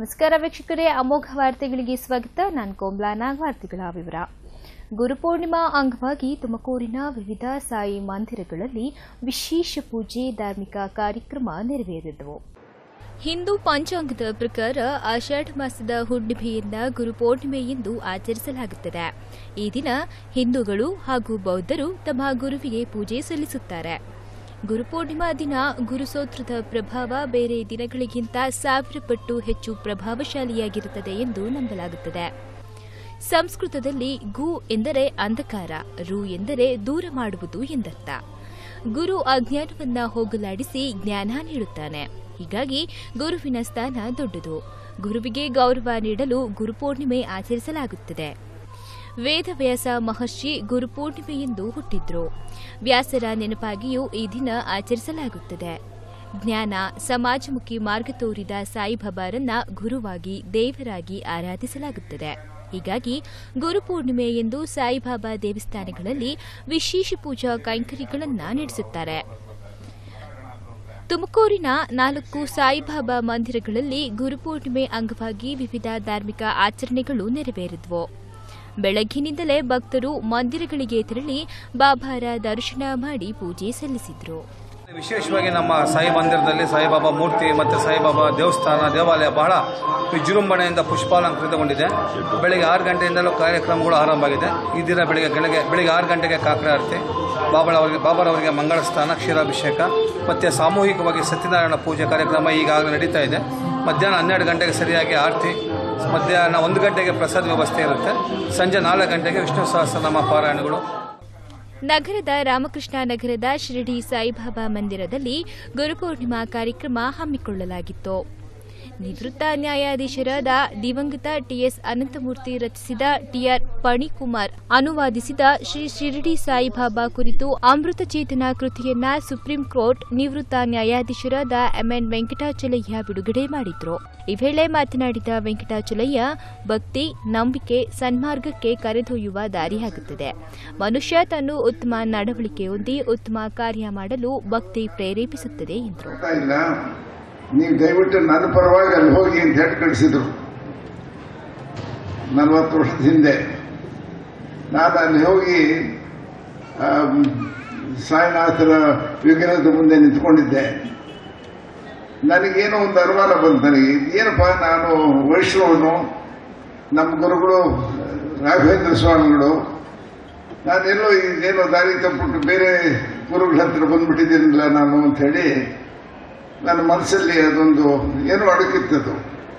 ನಮಸ್ಕಾರ ವೀಕ್ಷಕರೇ ಅಮೋಘ ವಾರ್ತೆಗಳಿಗೆ ಸ್ವಾಗತ ನಾನು ಕೋಮ್ಲಾ ನಾಗ್ ವಾರ್ತೆಗಳ ವಿವರ ಗುರುಪೂರ್ಣಿಮಾ ಅಂಗವಾಗಿ ತುಮಕೂರಿನ ವಿವಿಧ ಸಾಯಿ ಮಂದಿರಗಳಲ್ಲಿ ವಿಶೇಷ ಪೂಜೆ ಧಾರ್ಮಿಕ ಕಾರ್ಯಕ್ರಮ ನೆರವೇರಿದವು ಹಿಂದೂ ಪಂಚಾಂಗದ ಪ್ರಕಾರ ಆಷಾಢ ಮಾಸದ ಹುಣ್ಣಿಮೆಯಿಂದ ಗುರುಪೂರ್ಣಿಮೆ ಎಂದು ಆಚರಿಸಲಾಗುತ್ತದೆ ಈ ದಿನ ಹಿಂದೂಗಳು ಹಾಗೂ ಬೌದ್ಧರು ತಮ್ಮ ಗುರುವಿಗೆ ಪೂಜೆ ಸಲ್ಲಿಸುತ್ತಾರೆ ಗುರುಪೂರ್ಣಿಮಾ ದಿನ ಗುರುಸೂತ್ರದ ಪ್ರಭಾವ ಬೇರೆ ದಿನಗಳಿಗಿಂತ ಸಾವಿರ ಪಟ್ಟು ಹೆಚ್ಚು ಪ್ರಭಾವಶಾಲಿಯಾಗಿರುತ್ತದೆ ಎಂದು ನಂಬಲಾಗುತ್ತದೆ ಸಂಸ್ಕೃತದಲ್ಲಿ ಗು ಎಂದರೆ ಅಂಧಕಾರ ರು ಎಂದರೆ ದೂರ ಮಾಡುವುದು ಎಂದರ್ಥ ಗುರು ಅಜ್ಞಾನವನ್ನ ಹೋಗಲಾಡಿಸಿ ಜ್ಞಾನ ನೀಡುತ್ತಾನೆ ಹೀಗಾಗಿ ಗುರುವಿನ ಸ್ಥಾನ ದೊಡ್ಡದು ಗುರುವಿಗೆ ಗೌರವ ನೀಡಲು ಗುರುಪೂರ್ಣಿಮೆ ಆಚರಿಸಲಾಗುತ್ತದೆ ವೇದವ್ಯಾಸ ಮಹರ್ಷಿ ಗುರುಪೂರ್ಣಿಮೆಯೆಂದು ಹುಟ್ಟಿದ್ರು ವ್ಯಾಸರ ನೆನಪಾಗಿಯೂ ಈ ದಿನ ಆಚರಿಸಲಾಗುತ್ತದೆ ಜ್ಞಾನ ಸಮಾಜಮುಖಿ ಮಾರ್ಗ ತೋರಿದ ಸಾಯಿಬಾಬಾರನ್ನ ಗುರುವಾಗಿ ದೇವರಾಗಿ ಆರಾಧಿಸಲಾಗುತ್ತದೆ ಹೀಗಾಗಿ ಗುರುಪೂರ್ಣಿಮೆ ಎಂದು ಸಾಯಿಬಾಬಾ ದೇವಸ್ಥಾನಗಳಲ್ಲಿ ವಿಶೇಷ ಪೂಜಾ ಕೈಂಕರ್ಯಗಳನ್ನು ನಡೆಸುತ್ತಾರೆ ತುಮಕೂರಿನ ನಾಲ್ಕು ಸಾಯಿಬಾಬಾ ಮಂದಿರಗಳಲ್ಲಿ ಗುರುಪೂರ್ಣಿಮೆ ಅಂಗವಾಗಿ ವಿವಿಧ ಧಾರ್ಮಿಕ ಆಚರಣೆಗಳು ನೆರವೇರಿದವು ಬೆಳಗ್ಗಿನಿಂದಲೇ ಭಕ್ತರು ಮಂದಿರಗಳಿಗೆ ತೆರಳಿ ಬಾಬಾರ ದರ್ಶನ ಮಾಡಿ ಪೂಜೆ ಸಲ್ಲಿಸಿದ್ರು ವಿಶೇಷವಾಗಿ ನಮ್ಮ ಸಾಯಿ ಮಂದಿರದಲ್ಲಿ ಸಾಯಿಬಾಬಾ ಮೂರ್ತಿ ಮತ್ತು ಸಾಯಿಬಾಬಾ ದೇವಸ್ಥಾನ ದೇವಾಲಯ ಬಹಳ ವಿಜೃಂಭಣೆಯಿಂದ ಪುಷ್ಪಾಲಂಕೃತಗೊಂಡಿದೆ ಬೆಳಗ್ಗೆ ಆರು ಗಂಟೆಯಿಂದಲೂ ಕಾರ್ಯಕ್ರಮಗಳು ಆರಂಭ ಆಗಿದೆ ಈ ದಿನ ಬೆಳಗ್ಗೆ ಬೆಳಗ್ಗೆ ಬೆಳಗ್ಗೆ ಆರು ಗಂಟೆಗೆ ಕಾಕಡ ಆರತಿ ಬಾಬಾಳವರಿಗೆ ಬಾಬಾರವರಿಗೆ ಮಂಗಳ ಸ್ನಾನ ಕ್ಷೀರಾಭಿಷೇಕ ಮತ್ತು ಸಾಮೂಹಿಕವಾಗಿ ಸತ್ಯನಾರಾಯಣ ಪೂಜೆ ಕಾರ್ಯಕ್ರಮ ಈಗಾಗಲೇ ನಡೀತಾ ಇದೆ ಮಧ್ಯಾಹ್ನ ಹನ್ನೆರಡು ಗಂಟೆಗೆ ಸರಿಯಾಗಿ ಆರತಿ ಮಧ್ಯಾಹ್ನ ಒಂದು ಗಂಟೆಗೆ ಪ್ರಸಾದ ವ್ಯವಸ್ಥೆ ಇರುತ್ತೆ ಸಂಜೆ ನಾಲ್ಕು ಗಂಟೆಗೆ ವಿಷ್ಣು ಸಹಸ್ರನಾಮ ಪಾರಾಯಣಗಳು ನಗರದ ರಾಮಕೃಷ್ಣ ನಗರದ ಶಿರಡಿ ಸಾಯಿಬಾಬಾ ಮಂದಿರದಲ್ಲಿ ಗುರುಪೂರ್ಣಿಮಾ ಕಾರ್ಯಕ್ರಮ ಹಮ್ಮಿಕೊಳ್ಳಲಾಗಿತ್ತು ನಿವೃತ್ತ ನ್ಯಾಯಾಧೀಶರಾದ ದಿವಂಗತ ಟಿಎಸ್ ಅನಂತಮೂರ್ತಿ ರಚಿಸಿದ ಟಿಆರ್ ಪಣಿಕುಮಾರ್ ಅನುವಾದಿಸಿದ ಶ್ರೀ ಶಿರಡಿ ಸಾಯಿಬಾಬಾ ಕುರಿತು ಅಮೃತ ಚೇತನ ಕೃತಿಯನ್ನ ಸುಪ್ರೀಂ ಕೋರ್ಟ್ ನಿವೃತ್ತ ನ್ಯಾಯಾಧೀಶರಾದ ಎಂಎನ್ ವೆಂಕಟಾಚಲಯ್ಯ ಬಿಡುಗಡೆ ಮಾಡಿದ್ರು ಈ ವೇಳೆ ಮಾತನಾಡಿದ ವೆಂಕಟಾಚಲಯ್ಯ ಭಕ್ತಿ ನಂಬಿಕೆ ಸನ್ಮಾರ್ಗಕ್ಕೆ ಕರೆದೊಯ್ಯುವ ದಾರಿಯಾಗುತ್ತದೆ ಮನುಷ್ಯ ತನ್ನ ಉತ್ತಮ ನಡವಳಿಕೆ ಹೊಂದಿ ಉತ್ತಮ ಕಾರ್ಯ ಮಾಡಲು ಭಕ್ತಿ ಪ್ರೇರೇಪಿಸುತ್ತದೆ ಎಂದರು ಆಗ್ತಾ ಇಲ್ಲ ನೀವು ದಯವಿಟ್ಟು ನನ್ನ ಪರವಾಗಿ ಅಲ್ಲಿ ಹೋಗಿ ಅಂತ ಹೇಳಿ ಕಳಿಸಿದ್ರು ನಲವತ್ತು ವರ್ಷದ ಹಿಂದೆ ನಾನು ಅಲ್ಲಿ ಹೋಗಿ ಆಮ್, ಸಾಯಿನಾಥರ ವಿಗ್ರಹದ ಮುಂದೆ ನಿಂತ್ಕೊಂಡಿದ್ದೆ ನನಗೇನೋ ಒಂದು ಅನುಮಾನ ಬಂತು ನನಗೆ ಏನಪ್ಪ ನಾನು ವೈಷ್ಣವನು ನಮ್ಮ ಗುರುಗಳು ರಾಘವೇಂದ್ರ ಸ್ವಾಮಿಗಳು ನಾನೆಲ್ಲೋ ಇದೇನೋ ದಾರಿ ತಪ್ಪಿಟ್ಟು ಬೇರೆ ಗುರುಗಳ ಹತ್ರ ಬಂದ್ಬಿಟ್ಟಿದ್ದೀನಲ್ಲ ನಾನು ಅಂತ ಹೇಳಿ ನನ್ನ ಮನಸ್ಸಲ್ಲಿ ಅದೊಂದು ಏನೋ ಅಡಕಿತ್ತದು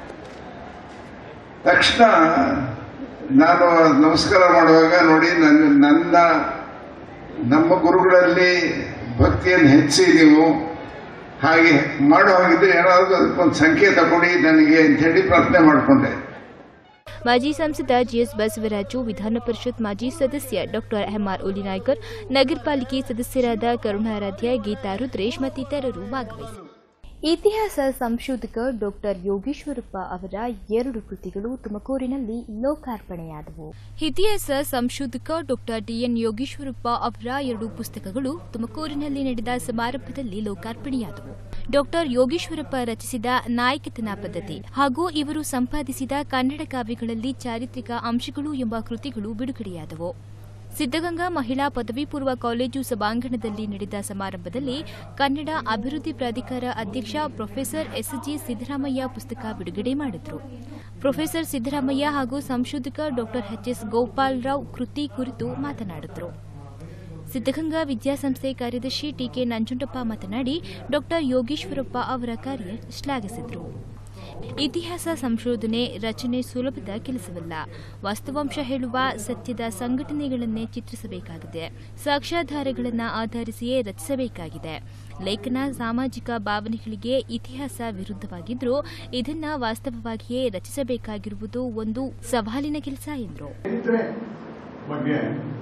ತಕ್ಷಣ ನಾನು ನಮಸ್ಕಾರ ಮಾಡುವಾಗ ನೋಡಿ ನನ್ನ ನನ್ನ ನಮ್ಮ ಗುರುಗಳಲ್ಲಿ ಭಕ್ತಿಯನ್ನು ಹೆಚ್ಚಿ ನೀವು ಹಾಗೆ ಮಾಡೋ ಹಾಗಿದ್ರೆ ಏನಾದರೂ ಅದಕ್ಕೊಂದು ಸಂಕೇತ ಕೊಡಿ ನನಗೆ ಅಂತ ಹೇಳಿ ಪ್ರಾರ್ಥನೆ ಮಾಡಿಕೊಂಡೆ ಮಾಜಿ ಸಂಸದ ಜಿಎಸ್ ಬಸವರಾಜು ವಿಧಾನ ಪರಿಷತ್ ಮಾಜಿ ಸದಸ್ಯ ಡಾಕ್ಟರ್ ಎಂಆರ್ ಉಲಿನಾಯ್ಕರ್ ನಗರ ಪಾಲಿಕೆ ಸದಸ್ಯರಾದ ಕರುಣಾರಾಧ್ಯ ಗೀತಾ ರುದ್ರೇಶ್ ಮತ್ತಿತರರು ಭಾಗವಹಿಸಿದರು ಇತಿಹಾಸ ಸಂಶೋಧಕ ಡಾಕ್ಟರ್ ಯೋಗೇಶ್ವರಪ್ಪ ಅವರ ಎರಡು ಕೃತಿಗಳು ತುಮಕೂರಿನಲ್ಲಿ ಲೋಕಾರ್ಪಣೆಯಾದವು ಇತಿಹಾಸ ಸಂಶೋಧಕ ಡಾಕ್ಟರ್ ಡಿಎನ್ ಯೋಗೇಶ್ವರಪ್ಪ ಅವರ ಎರಡು ಪುಸ್ತಕಗಳು ತುಮಕೂರಿನಲ್ಲಿ ನಡೆದ ಸಮಾರಂಭದಲ್ಲಿ ಲೋಕಾರ್ಪಣೆಯಾದವು ಡಾಕ್ಟರ್ ಯೋಗೇಶ್ವರಪ್ಪ ರಚಿಸಿದ ನಾಯಕತನ ಪದ್ಧತಿ ಹಾಗೂ ಇವರು ಸಂಪಾದಿಸಿದ ಕನ್ನಡ ಕಾವ್ಯಗಳಲ್ಲಿ ಚಾರಿತ್ರಿಕ ಅಂಶಗಳು ಎಂಬ ಕೃತಿಗಳು ಬಿಡುಗಡೆಯಾದವು ಸಿದ್ದಗಂಗಾ ಮಹಿಳಾ ಪದವಿ ಪೂರ್ವ ಕಾಲೇಜು ಸಭಾಂಗಣದಲ್ಲಿ ನಡೆದ ಸಮಾರಂಭದಲ್ಲಿ ಕನ್ನಡ ಅಭಿವೃದ್ಧಿ ಪ್ರಾಧಿಕಾರ ಅಧ್ಯಕ್ಷ ಪ್ರೊಫೆಸರ್ ಎಸ್ಜಿ ಸಿದ್ದರಾಮಯ್ಯ ಪುಸ್ತಕ ಬಿಡುಗಡೆ ಮಾಡಿದರು ಪ್ರೊಫೆಸರ್ ಸಿದ್ದರಾಮಯ್ಯ ಹಾಗೂ ಸಂಶೋಧಕ ಡಾಕ್ಟರ್ ಎಚ್ಎಸ್ ಗೋಪಾಲರಾವ್ ಕೃತಿ ಕುರಿತು ಮಾತನಾಡಿದರು ಸಿದ್ದಗಂಗಾ ವಿದ್ಯಾಸಂಸ್ಥೆ ಕಾರ್ಯದರ್ಶಿ ಟಿಕೆ ನಂಜುಂಡಪ್ಪ ಮಾತನಾಡಿ ಡಾಕ್ಟರ್ ಯೋಗೇಶ್ವರಪ್ಪ ಅವರ ಕಾರ್ಯ ಶ್ಲಾಘಿಸಿದರು ಇತಿಹಾಸ ಸಂಶೋಧನೆ ರಚನೆ ಸುಲಭದ ಕೆಲಸವಲ್ಲ ವಾಸ್ತವಾಂಶ ಹೇಳುವ ಸತ್ಯದ ಸಂಘಟನೆಗಳನ್ನೇ ಚಿತ್ರಿಸಬೇಕಾಗಿದೆ ಸಾಕ್ಷ್ಯಾಧಾರಗಳನ್ನು ಆಧರಿಸಿಯೇ ರಚಿಸಬೇಕಾಗಿದೆ ಲೇಖನ ಸಾಮಾಜಿಕ ಭಾವನೆಗಳಿಗೆ ಇತಿಹಾಸ ವಿರುದ್ಧವಾಗಿದ್ದರೂ ಇದನ್ನ ವಾಸ್ತವವಾಗಿಯೇ ರಚಿಸಬೇಕಾಗಿರುವುದು ಒಂದು ಸವಾಲಿನ ಕೆಲಸ ಎಂದರು ಚರಿತ್ರೆ ಬಗ್ಗೆ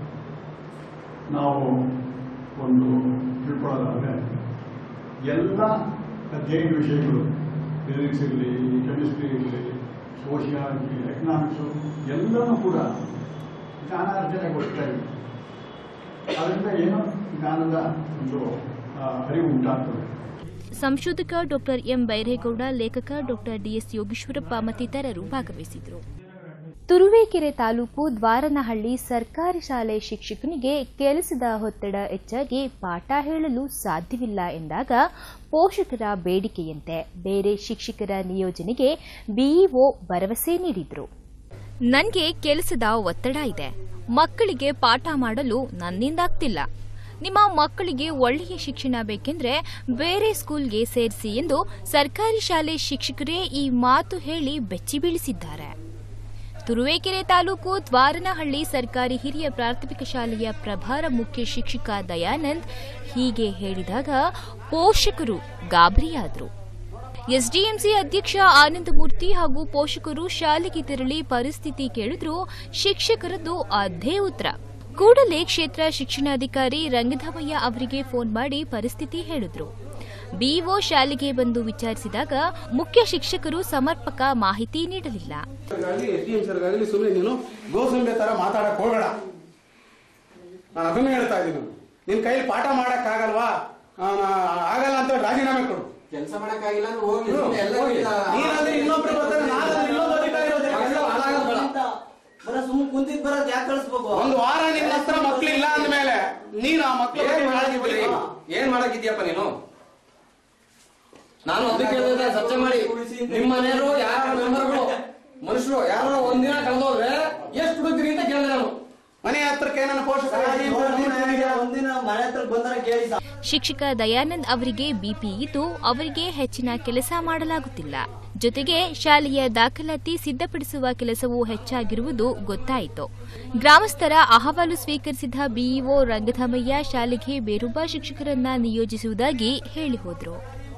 ನಾವು ಒಂದು ತಿಳ್ಕೊಳ್ಳೋದಾದರೆ ಎಲ್ಲ ಅಧ್ಯಯನ ವಿಷಯಗಳು ಫಿಸಿಕ್ಸ್ ಇರಲಿ ಕೆಮಿಸ್ಟ್ರಿ ಇರಲಿ ಸೋಷಿಯಾಲಜಿ ಎಕನಾಮಿಕ್ಸು ಎಲ್ಲವೂ ಕೂಡ ಜ್ಞಾನಾರ್ಜನೆಗೋಸ್ಕರ ಇದೆ ಅದರಿಂದ ಏನೋ ಜ್ಞಾನದ ಒಂದು ಆ, ಅರಿವು ಉಂಟಾಗ್ತದೆ ಸಂಶೋಧಕ ಡಾಕ್ಟರ್ ಎಂ ಬೈರೇಗೌಡ ಲೇಖಕ ಡಾಕ್ಟರ್ ಡಿಎಸ್ ಯೋಗೇಶ್ವರಪ್ಪ ಮತ್ತಿತರರು ಭಾಗವಹಿಸಿದರು ತುರುವೇಕೆರೆ ತಾಲೂಕು ದ್ವಾರನಹಳ್ಳಿ ಸರ್ಕಾರಿ ಶಾಲೆ ಶಿಕ್ಷಕನಿಗೆ ಕೆಲಸದ ಒತ್ತಡ ಹೆಚ್ಚಾಗಿ ಪಾಠ ಹೇಳಲು ಸಾಧ್ಯವಿಲ್ಲ ಎಂದಾಗ ಪೋಷಕರ ಬೇಡಿಕೆಯಂತೆ ಬೇರೆ ಶಿಕ್ಷಕರ ನಿಯೋಜನೆಗೆ ಬಿಇಒ ಭರವಸೆ ನೀಡಿದ್ರು ನನಗೆ ಕೆಲಸದ ಒತ್ತಡ ಇದೆ ಮಕ್ಕಳಿಗೆ ಪಾಠ ಮಾಡಲು ನನ್ನಿಂದಾಗ್ತಿಲ್ಲ ನಿಮ್ಮ ಮಕ್ಕಳಿಗೆ ಒಳ್ಳೆಯ ಶಿಕ್ಷಣ ಬೇಕೆಂದ್ರೆ ಬೇರೆ ಸ್ಕೂಲ್ಗೆ ಸೇರಿಸಿ ಎಂದು ಸರ್ಕಾರಿ ಶಾಲೆ ಶಿಕ್ಷಕರೇ ಈ ಮಾತು ಹೇಳಿ ಬೆಚ್ಚಿ ಬೀಳಿಸಿದ್ದಾರೆ ತುರುವೇಕೆರೆ ತಾಲೂಕು ದ್ವಾರನಹಳ್ಳಿ ಸರ್ಕಾರಿ ಹಿರಿಯ ಪ್ರಾಥಮಿಕ ಶಾಲೆಯ ಪ್ರಭಾರ ಮುಖ್ಯ ಶಿಕ್ಷಕ ದಯಾನಂದ್ ಹೀಗೆ ಹೇಳಿದಾಗ ಪೋಷಕರು ಗಾಬರಿಯಾದರು ಎಸ್ಡಿಎಂಸಿ ಅಧ್ಯಕ್ಷ ಆನಂದಮೂರ್ತಿ ಹಾಗೂ ಪೋಷಕರು ಶಾಲೆಗೆ ತೆರಳಿ ಪರಿಸ್ಥಿತಿ ಕೇಳಿದ್ರು ಶಿಕ್ಷಕರದ್ದು ಅದೇ ಉತ್ತರ ಕೂಡಲೇ ಕ್ಷೇತ್ರ ಶಿಕ್ಷಣಾಧಿಕಾರಿ ರಂಗಧಾಮಯ್ಯ ಅವರಿಗೆ ಫೋನ್ ಮಾಡಿ ಪರಿಸ್ಥಿತಿ ಹೇಳಿದ್ರು ಬಿಇಒ ಶಾಲೆಗೆ ಬಂದು ವಿಚಾರಿಸಿದಾಗ ಮುಖ್ಯ ಶಿಕ್ಷಕರು ಸಮರ್ಪಕ ಮಾಹಿತಿ ನೀಡಲಿಲ್ಲ ಟಿ ಎಂ ಸರ್ಗಾಗಲಿ ಸುಮ್ಮನೆ ನೀನು ಗೋಸಂಬೆ ತರ ಮಾತಾಡಕ್ ಹೋಗಬೇಡ ನಾನು ಅದನ್ನೇ ಹೇಳ್ತಾ ಇದ್ದೀನಿ ನಿನ್ ಕೈಲಿ ಪಾಠ ಮಾಡಕ್ ಆಗಲ್ವಾ ಆಗಲ್ಲ ಅಂತ ರಾಜೀನಾಮೆ ಕೊಡು ಕೆಲಸ ಮಾಡಕ್ಕಾಗಿಲ್ಲ ಅಂದ್ರೆ ಹೋಗಿ ಹ್ಮ್, ಎಲ್ಲ ಹೋಗಿ. ನೀನಾದ್ರೆ ಇನ್ನೊಬ್ರು ಬರ್ತಾರೆ, ನಾನಾದ್ರೆ ಇನ್ನೊಬ್ಬ ಅಧಿಕಾರಿ ಇರೋದು. ಎಲ್ಲ ಹಾಳಾಗಲ್ಲ. ಬರ ಸುಮ್ಮನೆ ಕುಂತಿದ್ ಬರೋದ್ ಯಾಕೆ ಕಳಿಸ್ಬೇಕು ಒಂದು ವಾರ ನಿನ್ನ ಹತ್ರ ಮಕ್ಳಿಲ್ಲ ಅಂದ್ಮೇಲೆ ನೀನು ಆ ಮಕ್ಳ ಏನ್ ಬಗ್ಗೆ ಕಾಳಜಿ ಮಾಡಾಕಿದ್ರಿ ವಹಿಸಿ. ಏನ್ ಮಾಡಾಕಿದ್ಯಪ್ಪ ನೀನು ನಾನು ಅದಕ್ಕೆ ಹೇಳಿದ್ರೆ ಸ್ವಚ್ಛ ಮಾಡಿ ನಿಮ್ಮ ಮನೆಯವರು ಯಾರ ಮೆಂಬರ್ಗಳು ಮನುಷ್ಯರು ಯಾರು ಒಂದಿನ ಕಳೆದೋದ್ರೆ ಎಷ್ಟು ಹುಡುಗ್ರಿ ಅಂತ ಕೇಳಿದೆ ನಾನು ಮನೆ ಹತ್ರಕ್ಕೆ ನನ್ನ ಪೋಷಕರು ಒಂದಿನ ಮನೆ ಹತ್ರ ಬಂದರೆ ಕೇಳಿ ಶಿಕ್ಷಕ ದಯಾನಂದ್ ಅವರಿಗೆ ಬಿಪಿ ಇದ್ದು ಅವರಿಗೆ ಹೆಚ್ಚಿನ ಕೆಲಸ ಮಾಡಲಾಗುತ್ತಿಲ್ಲ ಜೊತೆಗೆ ಶಾಲೆಯ ದಾಖಲಾತಿ ಸಿದ್ಧಪಡಿಸುವ ಕೆಲಸವೂ ಹೆಚ್ಚಾಗಿರುವುದು ಗೊತ್ತಾಯಿತು ಗ್ರಾಮಸ್ಥರ ಅಹವಾಲು ಸ್ವೀಕರಿಸಿದ ಬಿಇಒ ರಂಗಧಾಮಯ್ಯ ಶಾಲೆಗೆ ಬೇರೊಬ್ಬ ಶಿಕ್ಷಕರನ್ನ ನಿಯೋಜಿಸುವುದಾಗಿ ಹೇಳಿ ಹೋದರು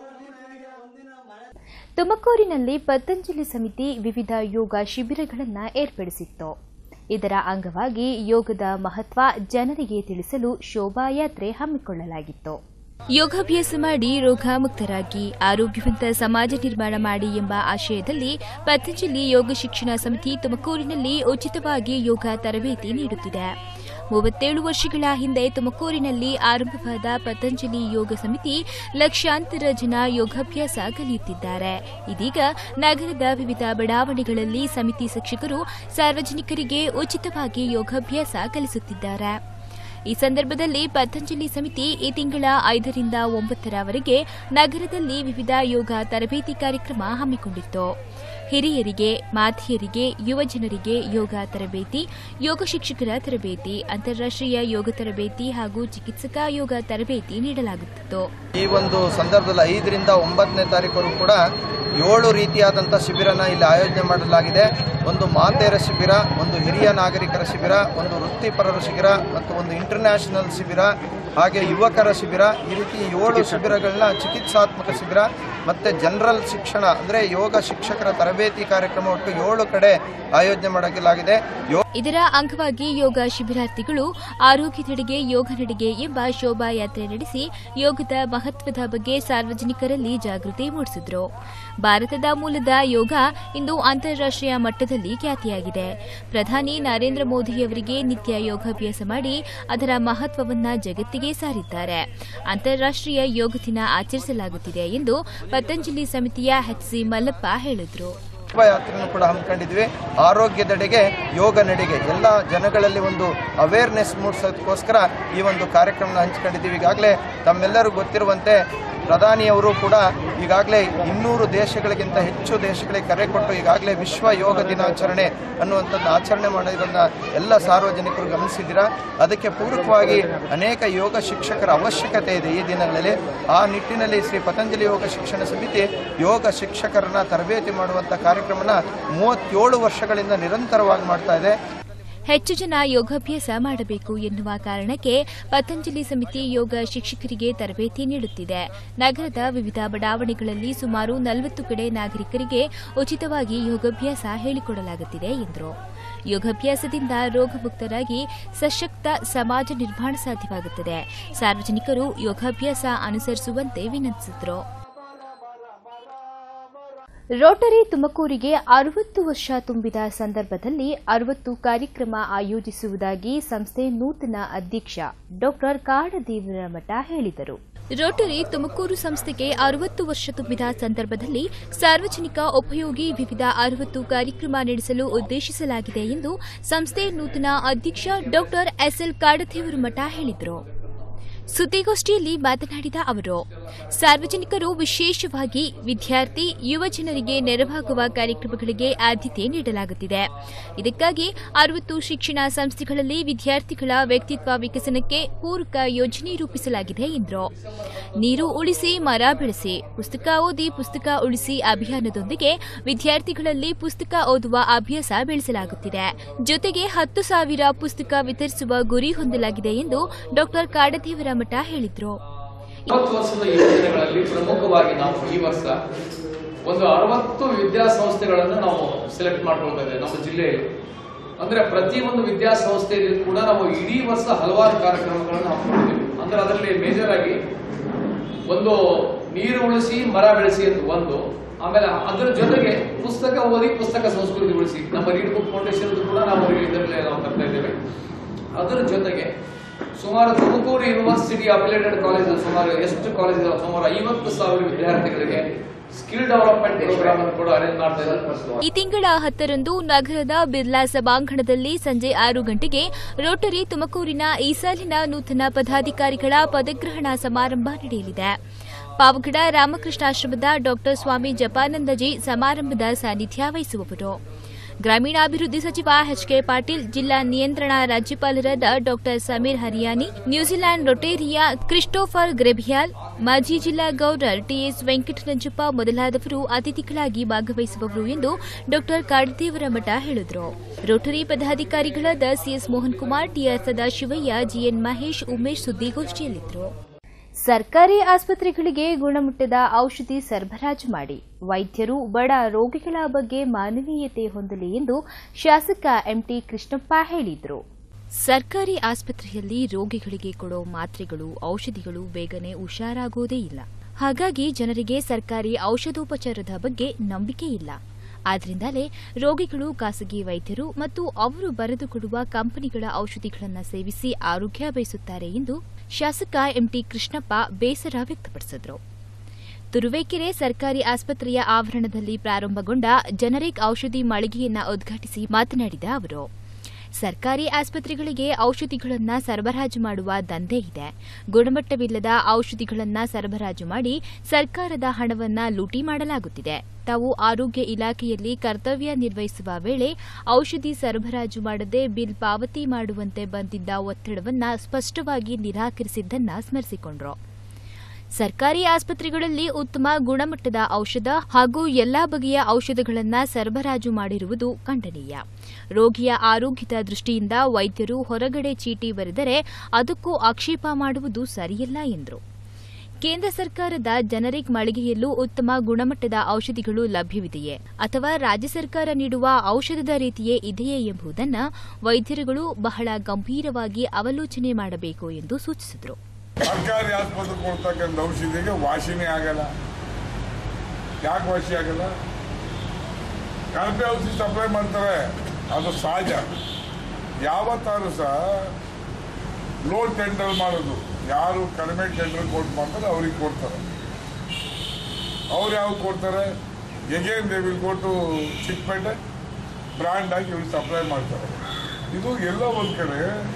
ತುಮಕೂರಿನಲ್ಲಿ ಪತಂಜಲಿ ಸಮಿತಿ ವಿವಿಧ ಯೋಗ ಶಿಬಿರಗಳನ್ನು ಏರ್ಪಡಿಸಿತ್ತು ಇದರ ಅಂಗವಾಗಿ ಯೋಗದ ಮಹತ್ವ ಜನರಿಗೆ ತಿಳಿಸಲು ಶೋಭಾಯಾತ್ರೆ ಹಮ್ಮಿಕೊಳ್ಳಲಾಗಿತ್ತು ಯೋಗಾಭ್ಯಾಸ ಮಾಡಿ ರೋಗ ಮುಕ್ತರಾಗಿ ಆರೋಗ್ಯವಂತ ಸಮಾಜ ನಿರ್ಮಾಣ ಮಾಡಿ ಎಂಬ ಆಶಯದಲ್ಲಿ ಪತಂಜಲಿ ಯೋಗ ಶಿಕ್ಷಣ ಸಮಿತಿ ತುಮಕೂರಿನಲ್ಲಿ ಉಚಿತವಾಗಿ ಯೋಗ ತರಬೇತಿ ನೀಡುತ್ತಿದೆ ಮೂವತ್ತೇಳು ವರ್ಷಗಳ ಹಿಂದೆ ತುಮಕೂರಿನಲ್ಲಿ ಆರಂಭವಾದ ಪತಂಜಲಿ ಯೋಗ ಸಮಿತಿ ಲಕ್ಷಾಂತರ ಜನ ಯೋಗಾಭ್ಯಾಸ ಕಲಿಯುತ್ತಿದ್ದಾರೆ ಇದೀಗ ನಗರದ ವಿವಿಧ ಬಡಾವಣೆಗಳಲ್ಲಿ ಸಮಿತಿ ಶಿಕ್ಷಕರು ಸಾರ್ವಜನಿಕರಿಗೆ ಉಚಿತವಾಗಿ ಯೋಗಾಭ್ಯಾಸ ಕಲಿಸುತ್ತಿದ್ದಾರೆ ಈ ಸಂದರ್ಭದಲ್ಲಿ ಪತಂಜಲಿ ಸಮಿತಿ ಈ ತಿಂಗಳ ಐದರಿಂದ ಒಂಬತ್ತರವರೆಗೆ ನಗರದಲ್ಲಿ ವಿವಿಧ ಯೋಗ ತರಬೇತಿ ಕಾರ್ಯಕ್ರಮ ಹಮ್ಮಿಕೊಂಡಿತ್ತು ಹಿರಿಯರಿಗೆ ಮಾತೆಯರಿಗೆ ಯುವಜನರಿಗೆ ಯೋಗ ತರಬೇತಿ ಯೋಗ ಶಿಕ್ಷಕರ ತರಬೇತಿ ಅಂತಾರಾಷ್ಟ್ರೀಯ ಯೋಗ ತರಬೇತಿ ಹಾಗೂ ಚಿಕಿತ್ಸಕ ಯೋಗ ತರಬೇತಿ ನೀಡಲಾಗುತ್ತಿತ್ತು ಈ ಒಂದು ಸಂದರ್ಭದಲ್ಲಿ ಐದರಿಂದ ಒಂಬತ್ತನೇ ತಾರೀಕು ಕೂಡ ಏಳು ರೀತಿಯಾದಂಥ ಶಿಬಿರನ ಇಲ್ಲಿ ಆಯೋಜನೆ ಮಾಡಲಾಗಿದೆ ಒಂದು ಮಾತೆಯರ ಶಿಬಿರ ಒಂದು ಹಿರಿಯ ನಾಗರಿಕರ ಶಿಬಿರ ಒಂದು ವೃತ್ತಿಪರರ ಶಿಬಿರ ಮತ್ತು ಒಂದು ಇಂಟರ್ನ್ಯಾಷನಲ್ ಶಿಬಿರ ಹಾಗೆ ಯುವಕರ ಶಿಬಿರ ಈ ರೀತಿ ಏಳು ಶಿಬಿರಗಳನ್ನ ಚಿಕಿತ್ಸಾತ್ಮಕ ಶಿಬಿರ ಮತ್ತು ಜನರಲ್ ಶಿಕ್ಷಣ ಅಂದರೆ ಯೋಗ ಶಿಕ್ಷಕರ ತರಬೇತಿ ಕಾರ್ಯಕ್ರಮ ಒಟ್ಟು ಏಳು ಕಡೆ ಆಯೋಜನೆ ಮಾಡಲಾಗಿದೆ ಯೋ ಇದರ ಅಂಗವಾಗಿ ಯೋಗ ಶಿಬಿರಾರ್ಥಿಗಳು ಆರೋಗ್ಯದೆಡೆಗೆ ಯೋಗ ನಡಿಗೆ ಎಂಬ ಶೋಭಾಯಾತ್ರೆ ನಡೆಸಿ ಯೋಗದ ಮಹತ್ವದ ಬಗ್ಗೆ ಸಾರ್ವಜನಿಕರಲ್ಲಿ ಜಾಗೃತಿ ಮೂಡಿಸಿದ್ರು ಭಾರತದ ಮೂಲದ ಯೋಗ ಇಂದು ಅಂತಾರಾಷ್ಟ್ರೀಯ ಮಟ್ಟದಲ್ಲಿ ಖ್ಯಾತಿಯಾಗಿದೆ ಪ್ರಧಾನಿ ನರೇಂದ್ರ ಮೋದಿಯವರಿಗೆ ನಿತ್ಯ ಯೋಗಾಭ್ಯಾಸ ಮಾಡಿ ಅದರ ಮಹತ್ವವನ್ನ ಜಗತ್ತಿಗೆ ಸಾರಿದ್ದಾರೆ ಅಂತಾರಾಷ್ಟ್ರೀಯ ಯೋಗ ದಿನ ಆಚರಿಸಲಾಗುತ್ತಿದೆ ಎಂದು ಪತಂಜಲಿ ಸಮಿತಿಯ ಎಚ್ಸಿ ಮಲ್ಲಪ್ಪ ಹೇಳಿದರು ಶೋಭಾಯಾತ್ರೆಯನ್ನು ಕೂಡ ಹಮ್ಮಿಕೊಂಡಿದ್ವಿ ಆರೋಗ್ಯದೆಡೆಗೆ ಯೋಗ ನಡೆಗೆ ಎಲ್ಲ ಜನಗಳಲ್ಲಿ ಒಂದು ಅವೇರ್ನೆಸ್ ಮೂಡಿಸೋದಕ್ಕೋಸ್ಕರ ಈ ಒಂದು ಕಾರ್ಯಕ್ರಮನ ಹಂಚಿಕೊಂಡಿದ್ದೀವಿ ಈಗಾಗಲೇ ತಮ್ಮೆಲ್ಲರಿಗೂ ಗೊತ್ತಿರುವಂತೆ ಪ್ರಧಾನಿಯವರು ಕೂಡ ಈಗಾಗಲೇ ಇನ್ನೂರು ದೇಶಗಳಿಗಿಂತ ಹೆಚ್ಚು ದೇಶಗಳಿಗೆ ಕರೆ ಕೊಟ್ಟು ಈಗಾಗಲೇ ವಿಶ್ವ ಯೋಗ ದಿನಾಚರಣೆ ಅನ್ನುವಂಥದ್ದು ಆಚರಣೆ ಮಾಡೋದನ್ನ ಎಲ್ಲ ಸಾರ್ವಜನಿಕರು ಗಮನಿಸಿದ್ದೀರಾ ಅದಕ್ಕೆ ಪೂರಕವಾಗಿ ಅನೇಕ ಯೋಗ ಶಿಕ್ಷಕರ ಅವಶ್ಯಕತೆ ಇದೆ ಈ ದಿನಗಳಲ್ಲಿ ಆ ನಿಟ್ಟಿನಲ್ಲಿ ಶ್ರೀ ಪತಂಜಲಿ ಯೋಗ ಶಿಕ್ಷಣ ಸಮಿತಿ ಯೋಗ ಶಿಕ್ಷಕರನ್ನ ತರಬೇತಿ ಮಾಡುವಂಥ ಕಾರ್ಯಕ್ರಮನ ಮೂವತ್ತೇಳು ವರ್ಷಗಳಿಂದ ನಿರಂತರವಾಗಿ ಮಾಡ್ತಾ ಇದೆ ಹೆಚ್ಚು ಜನ ಯೋಗಾಭ್ಯಾಸ ಮಾಡಬೇಕು ಎನ್ನುವ ಕಾರಣಕ್ಕೆ ಪತಂಜಲಿ ಸಮಿತಿ ಯೋಗ ಶಿಕ್ಷಕರಿಗೆ ತರಬೇತಿ ನೀಡುತ್ತಿದೆ ನಗರದ ವಿವಿಧ ಬಡಾವಣೆಗಳಲ್ಲಿ ಸುಮಾರು ನಲವತ್ತು ಕಡೆ ನಾಗರಿಕರಿಗೆ ಉಚಿತವಾಗಿ ಯೋಗಾಭ್ಯಾಸ ಹೇಳಿಕೊಡಲಾಗುತ್ತಿದೆ ಎಂದರು ಯೋಗಾಭ್ಯಾಸದಿಂದ ರೋಗಮುಕ್ತರಾಗಿ ಸಶಕ್ತ ಸಮಾಜ ನಿರ್ಮಾಣ ಸಾಧ್ಯವಾಗುತ್ತದೆ ಸಾರ್ವಜನಿಕರು ಯೋಗಾಭ್ಯಾಸ ಅನುಸರಿಸುವಂತೆ ವಿನಂತಿಸಿದರು ರೋಟರಿ ತುಮಕೂರಿಗೆ ಅರವತ್ತು ವರ್ಷ ತುಂಬಿದ ಸಂದರ್ಭದಲ್ಲಿ ಅರವತ್ತು ಕಾರ್ಯಕ್ರಮ ಆಯೋಜಿಸುವುದಾಗಿ ಸಂಸ್ಥೆ ನೂತನ ಅಧ್ಯಕ್ಷ ಡಾಕ್ಟರ್ ಕಾಡದೇವರ ಮಠ ಹೇಳಿದರು ರೋಟರಿ ತುಮಕೂರು ಸಂಸ್ಥೆಗೆ ಅರವತ್ತು ವರ್ಷ ತುಂಬಿದ ಸಂದರ್ಭದಲ್ಲಿ ಸಾರ್ವಜನಿಕ ಉಪಯೋಗಿ ವಿವಿಧ ಅರವತ್ತು ಕಾರ್ಯಕ್ರಮ ನಡೆಸಲು ಉದ್ದೇಶಿಸಲಾಗಿದೆ ಎಂದು ಸಂಸ್ಥೆ ನೂತನ ಅಧ್ಯಕ್ಷ ಡಾ ಎಸ್ಎಲ್ ಕಾಡದೇವರು ಮಠ ಹೇಳಿದರು ಸುದ್ದಿಗೋಷ್ಠಿಯಲ್ಲಿ ಮಾತನಾಡಿದ ಅವರು ಸಾರ್ವಜನಿಕರು ವಿಶೇಷವಾಗಿ ವಿದ್ಯಾರ್ಥಿ ಯುವ ಜನರಿಗೆ ನೆರವಾಗುವ ಕಾರ್ಯಕ್ರಮಗಳಿಗೆ ಆದ್ಯತೆ ನೀಡಲಾಗುತ್ತಿದೆ ಇದಕ್ಕಾಗಿ ಅರವತ್ತು ಶಿಕ್ಷಣ ಸಂಸ್ಥೆಗಳಲ್ಲಿ ವಿದ್ಯಾರ್ಥಿಗಳ ವ್ಯಕ್ತಿತ್ವ ವಿಕಸನಕ್ಕೆ ಪೂರಕ ಯೋಜನೆ ರೂಪಿಸಲಾಗಿದೆ ಎಂದರು ನೀರು ಉಳಿಸಿ ಮರ ಬೆಳೆಸಿ ಪುಸ್ತಕ ಓದಿ ಪುಸ್ತಕ ಉಳಿಸಿ ಅಭಿಯಾನದೊಂದಿಗೆ ವಿದ್ಯಾರ್ಥಿಗಳಲ್ಲಿ ಪುಸ್ತಕ ಓದುವ ಅಭ್ಯಾಸ ಬೆಳೆಸಲಾಗುತ್ತಿದೆ ಜೊತೆಗೆ ಹತ್ತು ಸಾವಿರ ಪುಸ್ತಕ ವಿತರಿಸುವ ಗುರಿ ಹೊಂದಲಾಗಿದೆ ಎಂದು ಡಾ ಕಾಡದೇವರ ಮಠ ಹೇಳಿದರು ಇಪ್ಪತ್ತು ವರ್ಷದ ಯೋಜನೆಗಳಲ್ಲಿ ಪ್ರಮುಖವಾಗಿ ನಾವು ಈ ವರ್ಷ ಒಂದು ಅರವತ್ತು ವಿದ್ಯಾಸಂಸ್ಥೆಗಳನ್ನು ನಾವು ಸೆಲೆಕ್ಟ್ ಮಾಡ್ಕೊಳ್ತಾ ಇದ್ದೇವೆ ನಮ್ಮ ಜಿಲ್ಲೆಯಲ್ಲಿ ಅಂದ್ರೆ ಪ್ರತಿ ಒಂದು ವಿದ್ಯಾಸಂಸ್ಥೆಯಲ್ಲಿ ಕೂಡ ನಾವು ಇಡೀ ವರ್ಷ ಹಲವಾರು ಕಾರ್ಯಕ್ರಮಗಳನ್ನು ಹಾಕೊಂಡಿದ್ದೀವಿ ಅಂದ್ರೆ ಅದರಲ್ಲಿ ಮೇಜರ್ ಆಗಿ ಒಂದು ನೀರು ಉಳಿಸಿ ಮರ ಬೆಳೆಸಿ ಅಂತ ಒಂದು ಆಮೇಲೆ ಅದರ ಜೊತೆಗೆ ಪುಸ್ತಕ ಓದಿ ಪುಸ್ತಕ ಸಂಸ್ಕೃತಿ ಉಳಿಸಿ ನಮ್ಮ ರೀಡ್ ಬುಕ್ ಫೌಂಡೇಶನ್ ಕೂಡ ನಾವು ಇದರಲ್ಲಿ ನಾವು ತರ್ತಾ ಇದ್ದೇವೆ ಅದರ ಜೊತೆಗೆ ಸುಮಾರು ತುಮಕೂರು ಯೂನಿವರ್ಸಿಟಿ ಅಫಿಲೇಟೆಡ್ ಕಾಲೇಜ್ ಸುಮಾರು ಎಷ್ಟು ಕಾಲೇಜ್ ಇದಾವೆ ಸುಮಾರು ಐವತ್ತು ಸಾವಿರ ವಿದ್ಯಾರ್ಥಿಗಳಿಗೆ ಸ್ಕಿಲ್ ಡೆವಲಪ್ಮೆಂಟ್ ಪ್ರೋಗ್ರಾಮ್ ಅನ್ನು ಕೂಡ ಅರೇಂಜ್ ಮಾಡ್ತಾ ಇದ್ದಾರೆ ಈ ತಿಂಗಳ ಹತ್ತರಂದು ನಗರದ ಬಿರ್ಲಾ ಸಭಾಂಗಣದಲ್ಲಿ ಸಂಜೆ ಆರು ಗಂಟೆಗೆ ರೋಟರಿ ತುಮಕೂರಿನ ಈ ಸಾಲಿನ ನೂತನ ಪದಾಧಿಕಾರಿಗಳ ಪದಗ್ರಹಣ ಸಮಾರಂಭ ನಡೆಯಲಿದೆ ಪಾವಗಡ ರಾಮಕೃಷ್ಣಾಶ್ರಮದ ಡಾ ಸ್ವಾಮಿ ಜಪಾನಂದಜಿ ಸಮಾರಂಭದ ಸಾನ್ನಿಧ್ಯ ವಹಿಸುವವರು ಗ್ರಾಮೀಣಾಭಿವೃದ್ಧಿ ಸಚಿವ ಎಚ್ಕೆ ಪಾಟೀಲ್ ಜಿಲ್ಲಾ ನಿಯಂತ್ರಣ ರಾಜ್ಯಪಾಲರಾದ ಡಾ Sameer Hariyani New Zealand Rotorua Christopher ಗ್ರೆಬಿಯಾಲ್ ಮಾಜಿ ಜಿಲ್ಲಾ ಗವರ್ನರ್ ಟಿಎಸ್ ವೆಂಕಟರಂಜಪ್ಪ ಮೊದಲಾದವರು ಅತಿಥಿಗಳಾಗಿ ಭಾಗವಹಿಸುವವರು ಎಂದು ಡಾ ಕಾಡದೇವರ ಮಠ ಹೇಳಿದರು ರೋಟರಿ ಪದಾಧಿಕಾರಿಗಳಾದ CS Mohan Kumar TR Sadashivaiah GN Mahesh Umesh ಸುದ್ದಿಗೋಷ್ಠಿಯಲ್ಲಿದ್ದರು ಸರ್ಕಾರಿ ಆಸ್ಪತ್ರೆಗಳಿಗೆ ಗುಣಮಟ್ಟದ ಔಷಧಿ ಸರಬರಾಜು ಮಾಡಿ ವೈದ್ಯರು ಬಡ ರೋಗಿಗಳ ಬಗ್ಗೆ ಮಾನವೀಯತೆ ಹೊಂದಲಿ ಎಂದು ಶಾಸಕ ಎಂಟಿ ಕೃಷ್ಣಪ್ಪ ಹೇಳಿದರು ಸರ್ಕಾರಿ ಆಸ್ಪತ್ರೆಯಲ್ಲಿ ರೋಗಿಗಳಿಗೆ ಕೊಡೋ ಮಾತ್ರೆಗಳು ಔಷಧಿಗಳು ಬೇಗನೆ ಹುಷಾರಾಗೋದೇ ಇಲ್ಲ ಹಾಗಾಗಿ ಜನರಿಗೆ ಸರ್ಕಾರಿ ಔಷಧೋಪಚಾರದ ಬಗ್ಗೆ ನಂಬಿಕೆ ಇಲ್ಲ ಆದ್ರಿಂದಲೇ ರೋಗಿಗಳು ಖಾಸಗಿ ವೈದ್ಯರು ಮತ್ತು ಅವರು ಬರೆದುಕೊಡುವ ಕಂಪನಿಗಳ ಔಷಧಿಗಳನ್ನು ಸೇವಿಸಿ ಆರೋಗ್ಯ ಬಯಸುತ್ತಾರೆ ಎಂದು ಶಾಸಕ ಎಂಟಿ ಕೃಷ್ಣಪ್ಪ ಬೇಸರ ವ್ಯಕ್ತಪಡಿಸಿದರು ತುರುವೇಕೆರೆ ಸರ್ಕಾರಿ ಆಸ್ಪತ್ರೆಯ ಆವರಣದಲ್ಲಿ ಪ್ರಾರಂಭಗೊಂಡ ಜನರಿಕ್ ಔಷಧಿ ಮಳಿಗೆಯನ್ನ ಉದ್ಘಾಟಿಸಿ ಮಾತನಾಡಿದ ಅವರು ಸರ್ಕಾರಿ ಆಸ್ಪತ್ರೆಗಳಿಗೆ ಔಷಧಿಗಳನ್ನು ಸರಬರಾಜು ಮಾಡುವ ದಂಧೆ ಇದೆ ಗುಣಮಟ್ಟವಿಲ್ಲದ ಔಷಧಿಗಳನ್ನು ಸರಬರಾಜು ಮಾಡಿ ಸರ್ಕಾರದ ಹಣವನ್ನ ಲೂಟಿ ಮಾಡಲಾಗುತ್ತಿದೆ ತಾವು ಆರೋಗ್ಯ ಇಲಾಖೆಯಲ್ಲಿ ಕರ್ತವ್ಯ ನಿರ್ವಹಿಸುವ ವೇಳೆ ಔಷಧಿ ಸರಬರಾಜು ಮಾಡದೆ ಬಿಲ್ ಪಾವತಿ ಮಾಡುವಂತೆ ಬಂದಿದ್ದ ಒತ್ತಡವನ್ನ ಸ್ಪಷ್ಟವಾಗಿ ನಿರಾಕರಿಸಿದ್ದನ್ನ ಸ್ಮರಿಸಿಕೊಂಡರು ಸರ್ಕಾರಿ ಆಸ್ಪತ್ರೆಗಳಲ್ಲಿ ಉತ್ತಮ ಗುಣಮಟ್ಟದ ಔಷಧ ಹಾಗೂ ಎಲ್ಲಾ ಬಗೆಯ ಔಷಧಗಳನ್ನು ಸರಬರಾಜು ಮಾಡಿರುವುದು ಖಂಡನೀಯ ರೋಗಿಯ ಆರೋಗ್ಯದ ದೃಷ್ಟಿಯಿಂದ ವೈದ್ಯರು ಹೊರಗಡೆ ಚೀಟಿ ಬರೆದರೆ ಅದಕ್ಕೂ ಆಕ್ಷೇಪ ಮಾಡುವುದು ಸರಿಯಲ್ಲ ಎಂದರು ಕೇಂದ್ರ ಸರ್ಕಾರದ ಜನರಿಕ್ ಮಳಿಗೆಯಲ್ಲೂ ಉತ್ತಮ ಗುಣಮಟ್ಟದ ಔಷಧಿಗಳು ಲಭ್ಯವಿದೆಯೇ ಅಥವಾ ರಾಜ್ಯ ಸರ್ಕಾರ ನೀಡುವ ಔಷಧದ ರೀತಿಯೇ ಇದೆಯೇ ಎಂಬುದನ್ನು ವೈದ್ಯರುಗಳು ಬಹಳ ಗಂಭೀರವಾಗಿ ಅವಲೋಚನೆ ಮಾಡಬೇಕು ಎಂದು ಸೂಚಿಸಿದರು ಸರ್ಕಾರಿ ಆಸ್ಪತ್ರೆ ಕೊಡ್ತಕ್ಕಂಥ ಔಷಧಿಗೆ ವಾಸಿನೇ ಆಗಲ್ಲ ಯಾಕೆ ವಾಸಿ ಆಗಲ್ಲ ಕಳಪೆ ಔಷಧಿ ಸಪ್ಲೈ ಮಾಡ್ತಾರೆ ಅದು ಸಹಜ ಯಾವತ್ತಾರು ಸಹ ಲೋ ಟೆಂಡರ್ ಮಾಡೋದು ಯಾರು ಕಡಿಮೆ ಟೆಂಡರ್ ಕೊಟ್ಟು ಮಾಡ್ತಾರೆ ಅವ್ರಿಗೆ ಕೊಡ್ತಾರೆ ಅವ್ರು ಯಾವಾಗ ಕೊಡ್ತಾರೆ again they will go to Chikkapete brand ಆಗಿ ಇವ್ರು ಸಪ್ಲೈ ಮಾಡ್ತಾರೆ ಇದು ಎಲ್ಲೋ ಒಂದು ಕಡೆ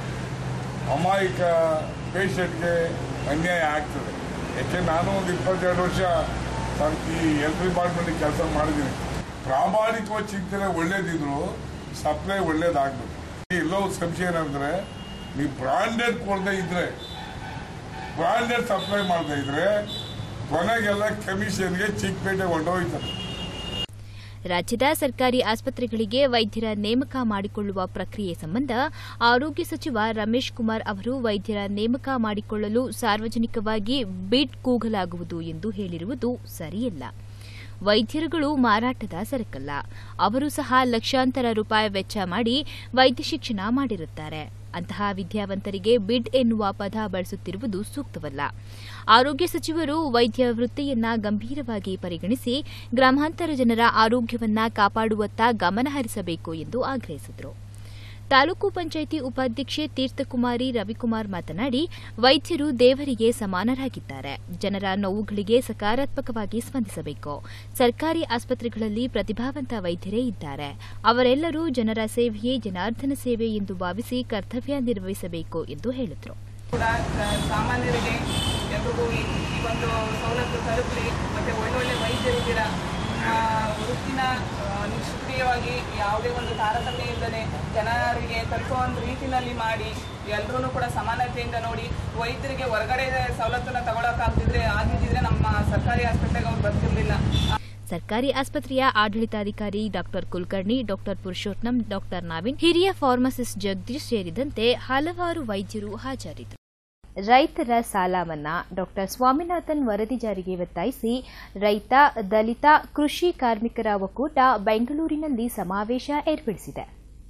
ಅಮಾಯಕ ಪೇಷಂಟ್ಗೆ ಅನ್ಯಾಯ ಆಗ್ತದೆ ಯಾಕೆ ನಾನು ಒಂದು ಇಪ್ಪತ್ತೆರಡು ವರ್ಷ ಸರ್- ಈ ಹೆಲ್ತ್ ಡಿಪಾರ್ಟ್ಮೆಂಟ್ ಕೆಲಸ ಮಾಡಿದ್ದೀನಿ ಪ್ರಾಮಾಣಿಕವಾಗಿ ಚಿಂತನೆ ಒಳ್ಳೇದಿದ್ರು ಸಪ್ಲೈ ಒಳ್ಳೇದಾಗ್ಬೇಕು ಎಲ್ಲೋ ಒಂದು ಸಂಶಯ ಏನಂದ್ರೆ ನೀವು ಬ್ರಾಂಡೆಡ್ ಕೊಡದೆ ಇದ್ರೆ ಬ್ರಾಂಡೆಡ್ ಸಪ್ಲೈ ಮಾಡದೇ ಇದ್ರೆ ಕೊನೆಗೆಲ್ಲ ಕಮಿಷನ್ಗೆ ಚಿಕ್ಕಪೇಟೆ ಹೊಂಟೋಯ್ತಾರೆ ರಾಜ್ಯದ ಸರ್ಕಾರಿ ಆಸ್ಪತ್ರೆಗಳಿಗೆ ವೈದ್ಯರ ನೇಮಕ ಮಾಡಿಕೊಳ್ಳುವ ಪ್ರಕ್ರಿಯೆ ಸಂಬಂಧ ಆರೋಗ್ಯ ಸಚಿವ ರಮೇಶ್ ಕುಮಾರ್ ಅವರು ವೈದ್ಯರ ನೇಮಕ ಮಾಡಿಕೊಳ್ಳಲು ಸಾರ್ವಜನಿಕವಾಗಿ ಬಿಡ್ ಕೂಗಲಾಗುವುದು ಎಂದು ಹೇಳಿರುವುದು ಸರಿಯಲ್ಲ ವೈದ್ಯರುಗಳು ಮಾರಾಟದ ಸರಕಲ್ಲ ಅವರು ಸಹ ಲಕ್ಷಾಂತರ ರೂಪಾಯಿ ವೆಚ್ಚ ಮಾಡಿ ವೈದ್ಯ ಶಿಕ್ಷಣ ಮಾಡಿರುತ್ತಾರೆ ಅಂತಹ ವಿದ್ಯಾವಂತರಿಗೆ ಬಿಡ್ ಎನ್ನುವ ಪದ ಬಳಸುತ್ತಿರುವುದು ಸೂಕ್ತವಲ್ಲ ಆರೋಗ್ಯ ಸಚಿವರು ವೈದ್ಯ ವೃತ್ತಿಯನ್ನ ಗಂಭೀರವಾಗಿ ಪರಿಗಣಿಸಿ ಗ್ರಾಮಾಂತರ ಜನರ ಆರೋಗ್ಯವನ್ನ ಕಾಪಾಡುವತ್ತ ಗಮನ ಹರಿಸಬೇಕು ಎಂದು ಆಗ್ರಹಿಸಿದರು ತಾಲೂಕು ಪಂಚಾಯಿತಿ ಉಪಾಧ್ಯಕ್ಷೆ ತೀರ್ಥಕುಮಾರಿ ರವಿಕುಮಾರ್ ಮಾತನಾಡಿ ವೈದ್ಯರು ದೇವರಿಗೆ ಸಮಾನರಾಗಿದ್ದಾರೆ ಜನರ ನೋವುಗಳಿಗೆ ಸಕಾರಾತ್ಮಕವಾಗಿ ಸ್ಪಂದಿಸಬೇಕು ಸರ್ಕಾರಿ ಆಸ್ಪತ್ರೆಗಳಲ್ಲಿ ಪ್ರತಿಭಾವಂತ ವೈದ್ಯರೇ ಇದ್ದಾರೆ ಅವರೆಲ್ಲರೂ ಜನರ ಸೇವೆಯೇ ಜನಾರ್ದನ ಸೇವೆ ಎಂದು ಭಾವಿಸಿ ಕರ್ತವ್ಯ ನಿರ್ವಹಿಸಬೇಕು ಎಂದು ಹೇಳಿದರು ಕೂಡ ಆ, ಸಾಮಾನ್ಯರಿಗೆ ಎಲ್ರಿಗೂ ಈ ಈ ಒಂದು ಸವಲತ್ತು ತಲುಪಲಿ ಮತ್ತು ಒಳ್ಳೊಳ್ಳೆ ವೈದ್ಯರಿದ್ದೀರಾ ನಿಮ್ಮ ವೃತ್ತಿನ ಆ, ನಿಷ್ಕ್ರಿಯವಾಗಿ ಯಾವುದೇ ಒಂದು ತಾರತಮ್ಯ ಇಲ್ಲದೆ ಜನರಿಗೆ ತಲುಪೋ ಒಂದು ರೀತಿನಲ್ಲಿ ಮಾಡಿ ಎಲ್ಲರೂ ಕೂಡ ಸಮಾನತೆಯಿಂದ ನೋಡಿ ವೈದ್ಯರಿಗೆ ಹೊರಗಡೆ ಸವಲತ್ತನ್ನು ತಗೊಳಕ್ಕಾಗ್ತಿದ್ರೆ ಆಗಿದ್ದಿದ್ರೆ ನಮ್ಮ ಸರ್ಕಾರಿ ಆಸ್ಪತ್ರೆಗೆ ಅವ್ರು ಬರ್ತಿರ್ಲಿಲ್ಲ ಸರ್ಕಾರಿ ಆಸ್ಪತ್ರೆಯ ಆಡಳಿತಾಧಿಕಾರಿ doctor Kulkarni doctor Purushottam doctor Naveen ಹಿರಿಯ ಫಾರ್ಮಸಿಸ್ಟ್ ಜಗದೀಶ್ ಸೇರಿದಂತೆ ಹಲವಾರು ವೈದ್ಯರು ಹಾಜರಿದ್ದರು ರೈತರ ಸಾಲ ಮನ್ನಾ ಡಾಕ್ಟರ್ ಸ್ವಾಮಿನಾಥನ್ ವರದಿ ಜಾರಿಗೆ ಒತ್ತಾಯಿಸಿ ರೈತ ದಲಿತ ಕೃಷಿ ಕಾರ್ಮಿಕರ ಒಕ್ಕೂಟ ಬೆಂಗಳೂರಿನಲ್ಲಿ ಸಮಾವೇಶ ಏರ್ಪಡಿಸಿದೆ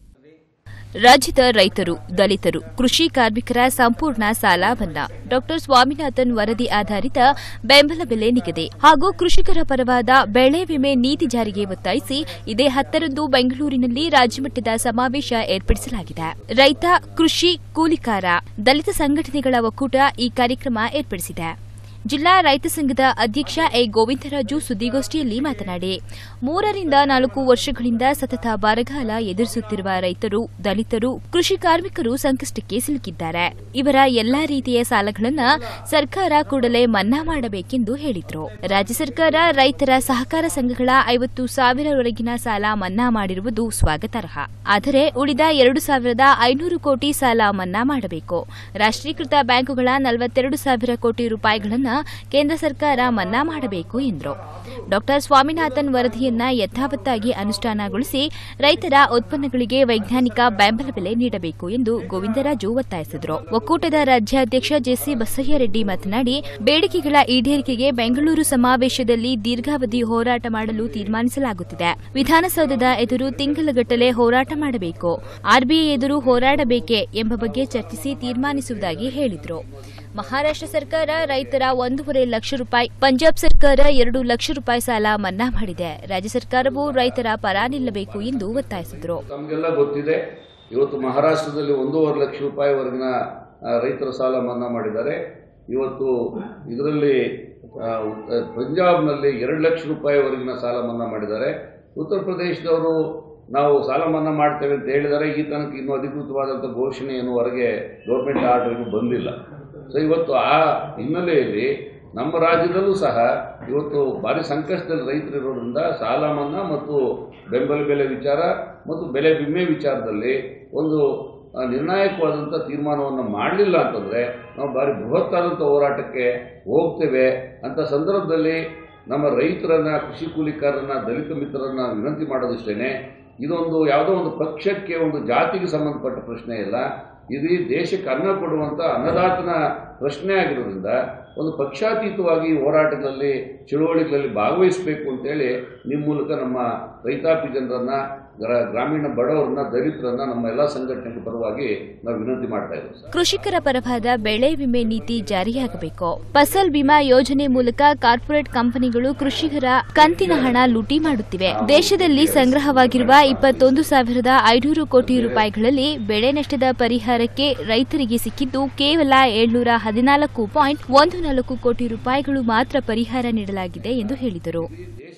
ರಾಜ್ಯದ ರೈತರು ದಲಿತರು ಕೃಷಿ ಕಾರ್ಮಿಕರ ಸಂಪೂರ್ಣ ಸಾಲ ಮನ್ನಾ ಡಾಕ್ಟರ್ ಸ್ವಾಮಿನಾಥನ್ ವರದಿ ಆಧಾರಿತ ಬೆಂಬಲ ಬೆಲೆ ನಿಗದಿ ಹಾಗೂ ಕೃಷಿಕರ ಪರವಾದ ಬೆಳೆ ವಿಮೆ ನೀತಿ ಜಾರಿಗೆ ಒತ್ತಾಯಿಸಿ ಇದೇ ಹತ್ತರಂದು ಬೆಂಗಳೂರಿನಲ್ಲಿ ರಾಜ್ಯಮಟ್ಟದ ಸಮಾವೇಶ ಏರ್ಪಡಿಸಲಾಗಿದೆ ರೈತ ಕೃಷಿ ಕೂಲಿಕಾರ ದಲಿತ ಸಂಘಟನೆಗಳ ಒಕ್ಕೂಟ ಈ ಕಾರ್ಯಕ್ರಮ ಏರ್ಪಡಿಸಿದೆ ಜಿಲ್ಲಾ ರೈತ ಸಂಘದ ಅಧ್ಯಕ್ಷ ಎ ಗೋವಿಂದರಾಜು ಸುದ್ದಿಗೋಷ್ಠಿಯಲ್ಲಿ ಮಾತನಾಡಿ ಮೂರರಿಂದ ನಾಲ್ಕು ವರ್ಷಗಳಿಂದ ಸತತ ಬರಗಾಲ ಎದುರಿಸುತ್ತಿರುವ ರೈತರು ದಲಿತರು ಕೃಷಿ ಕಾರ್ಮಿಕರು ಸಂಕಷ್ಟಕ್ಕೆ ಸಿಲುಕಿದ್ದಾರೆ ಇವರ ಎಲ್ಲಾ ರೀತಿಯ ಸಾಲಗಳನ್ನು ಸರ್ಕಾರ ಕೂಡಲೇ ಮನ್ನಾ ಮಾಡಬೇಕೆಂದು ಹೇಳಿದರು ರಾಜ್ಯ ಸರ್ಕಾರ ರೈತರ ಸಹಕಾರ ಸಂಘಗಳ ಐವತ್ತು ಸಾವಿರವರೆಗಿನ ಸಾಲ ಮನ್ನಾ ಮಾಡಿರುವುದು ಸ್ವಾಗತಾರ್ಹ ಆದರೆ ಉಳಿದ ಎರಡು ಸಾವಿರದ ಐನೂರು ಕೋಟಿ ಸಾಲ ಮನ್ನಾ ಮಾಡಬೇಕು ರಾಷ್ಟ್ರೀಕೃತ ಬ್ಯಾಂಕುಗಳ ನಲವತ್ತೆರಡು ಸಾವಿರ ಕೋಟಿ ರೂಪಾಯಿಗಳನ್ನು ಕೇಂದ್ರ ಸರ್ಕಾರ ಮನ್ನಾ ಮಾಡಬೇಕು ಎಂದರು ಡಾಕ್ಟರ್ ಸ್ವಾಮಿನಾಥನ್ ವರದಿಯನ್ನ ಯಥಾವತ್ತಾಗಿ ಅನುಷ್ಠಾನಗೊಳಿಸಿ ರೈತರ ಉತ್ಪನ್ನಗಳಿಗೆ ವೈಜ್ಞಾನಿಕ ಬೆಂಬಲ ಬೆಲೆ ನೀಡಬೇಕು ಎಂದು ಗೋವಿಂದರಾಜು ಒತ್ತಾಯಿಸಿದರು ಒಕ್ಕೂಟದ ರಾಜ್ಯಾಧ್ಯಕ್ಷ ಜೆಸಿ ಬಸಯ್ಯರೆಡ್ಡಿ ಮಾತನಾಡಿ ಬೇಡಿಕೆಗಳ ಈಡೇರಿಕೆಗೆ ಬೆಂಗಳೂರು ಸಮಾವೇಶದಲ್ಲಿ ದೀರ್ಘಾವಧಿ ಹೋರಾಟ ಮಾಡಲು ತೀರ್ಮಾನಿಸಲಾಗುತ್ತಿದೆ ವಿಧಾನಸೌಧದ ಎದುರು ತಿಂಗಳಗಟ್ಟಲೆ ಹೋರಾಟ ಮಾಡಬೇಕು ಆರ್ಬಿಐ ಎದುರು ಹೋರಾಡಬೇಕೆ ಎಂಬ ಬಗ್ಗೆ ಚರ್ಚಿಸಿ ತೀರ್ಮಾನಿಸುವುದಾಗಿ ಹೇಳಿದರು ಮಹಾರಾಷ್ಟ್ರ ಸರ್ಕಾರ ರೈತರ ಒಂದೂವರೆ ಲಕ್ಷ ರೂಪಾಯಿ ಪಂಜಾಬ್ ಸರ್ಕಾರ ಎರಡು ಲಕ್ಷ ರೂಪಾಯಿ ಸಾಲ ಮನ್ನಾ ಮಾಡಿದೆ ರಾಜ್ಯ ಸರ್ಕಾರವು ರೈತರ ಪರ ನಿಲ್ಲಬೇಕು ಎಂದು ಒತ್ತಾಯಿಸಿದರು ತಮಗೆಲ್ಲ ಗೊತ್ತಿದೆ ಇವತ್ತು ಮಹಾರಾಷ್ಟ್ರದಲ್ಲಿ ಒಂದೂವರೆ ಲಕ್ಷ ರೂಪಾಯಿವರೆಗಿನ ಆ, ರೈತರ ಸಾಲ ಮನ್ನಾ ಮಾಡಿದ್ದಾರೆ ಇವತ್ತು ಇದರಲ್ಲಿ ಆ, ಉ- ಪಂಜಾಬ್ನಲ್ಲಿ ಎರಡು ಲಕ್ಷ ರೂಪಾಯಿವರೆಗಿನ ಸಾಲ ಮನ್ನಾ ಮಾಡಿದ್ದಾರೆ ಉತ್ತರ ಪ್ರದೇಶದವರು ನಾವು ಸಾಲ ಮನ್ನಾ ಮಾಡ್ತೇವೆ ಅಂತ ಹೇಳಿದ್ದಾರೆ ಈ ತನಕ ಇನ್ನೂ ಅಧಿಕೃತವಾದಂಥ ಘೋಷಣೆ ಏನು ಹೊರಗೆ ಗೌರ್ಮೆಂಟ್ ಆರ್ಡರ್ ಇನ್ನೂ ಬಂದಿಲ್ಲ ಸೊ ಇವತ್ತು ಆ ಹಿನ್ನೆಲೆಯಲ್ಲಿ ನಮ್ಮ ರಾಜ್ಯದಲ್ಲೂ ಸಹ ಇವತ್ತು ಭಾರಿ ಸಂಕಷ್ಟದಲ್ಲಿ ರೈತರಿರೋದ್ರಿಂದ ಸಾಲ ಮನ್ನಾ ಮತ್ತು ಬೆಂಬಲ ಬೆಲೆ ವಿಚಾರ ಮತ್ತು ಬೆಲೆ ವಿಮೆ ವಿಚಾರದಲ್ಲಿ ಒಂದು ಆ, ನಿರ್ಣಾಯಕವಾದಂಥ ತೀರ್ಮಾನವನ್ನು ಮಾಡಲಿಲ್ಲ ಅಂತಂದರೆ ನಾವು ಭಾರಿ ಬೃಹತ್ತಾದಂಥ ಹೋರಾಟಕ್ಕೆ ಹೋಗ್ತೇವೆ ಅಂತ ಸಂದರ್ಭದಲ್ಲಿ ನಮ್ಮ ರೈತರನ್ನ ಕೃಷಿ ಕೂಲಿಕಾರರನ್ನ ದಲಿತ ಮಿತ್ರರನ್ನ ವಿನಂತಿ ಮಾಡೋದಿಷ್ಟೇನೆ ಇದೊಂದು ಯಾವುದೋ ಒಂದು ಪಕ್ಷಕ್ಕೆ ಒಂದು ಜಾತಿಗೆ ಸಂಬಂಧಪಟ್ಟ ಪ್ರಶ್ನೆ ಇಲ್ಲ ಇದು ಈ ದೇಶಕ್ಕೆ ಅನ್ನ ಕೊಡುವಂಥ ಅನ್ನದಾತನ ಪ್ರಶ್ನೆ ಆಗಿರೋದ್ರಿಂದ ಒಂದು ಪಕ್ಷಾತೀತವಾಗಿ ಈ ಹೋರಾಟಗಳಲ್ಲಿ ಚಳುವಳಿಗಳಲ್ಲಿ ಭಾಗವಹಿಸಬೇಕು ಅಂತೇಳಿ ನಿಮ್ಮ ಮೂಲಕ ನಮ್ಮ ರೈತಾಪಿ ಜನರನ್ನ ಗ್ರಾ- ಗ್ರಾಮೀಣ ಬಡವರನ್ನ ದಲಿತರನ್ನ ನಮ್ಮ ಎಲ್ಲ ಸಂಘಟನೆಗಳ ಪರವಾಗಿ ನಾವು ವಿನಂತಿ ಮಾಡ್ತಾ ಇದ್ದೀವಿ ಸರ್ ಕೃಷಿಕರ ಪರವಾದ ಬೆಳೆ ವಿಮೆ ನೀತಿ ಜಾರಿಯಾಗಬೇಕು ಫಸಲ್ ಬಿಮಾ ಯೋಜನೆ ಮೂಲಕ ಕಾರ್ಪೊರೇಟ್ ಕಂಪನಿಗಳು ಕೃಷಿಕರ ಕಂತಿನ ಹಣ ಲೂಟಿ ಮಾಡುತ್ತಿವೆ ದೇಶದಲ್ಲಿ ಸಂಗ್ರಹವಾಗಿರುವ ಇಪ್ಪತ್ತೊಂದು ಸಾವಿರದ ಐನೂರು ಕೋಟಿ ರೂಪಾಯಿಗಳಲ್ಲಿ ಬೆಳೆ ನಷ್ಟದ ಪರಿಹಾರಕ್ಕೆ ರೈತರಿಗೆ ಸಿಕ್ಕಿದ್ದು ಕೇವಲ ಏಳ್ನೂರ ಹದಿನಾಲ್ಕು ಪಾಯಿಂಟ್ ಒಂದು ನಾಲ್ಕು ಕೋಟಿ ರೂಪಾಯಿಗಳು ಮಾತ್ರ ಪರಿಹಾರ ನೀಡಲಾಗಿದೆ ಎಂದು ಹೇಳಿದರು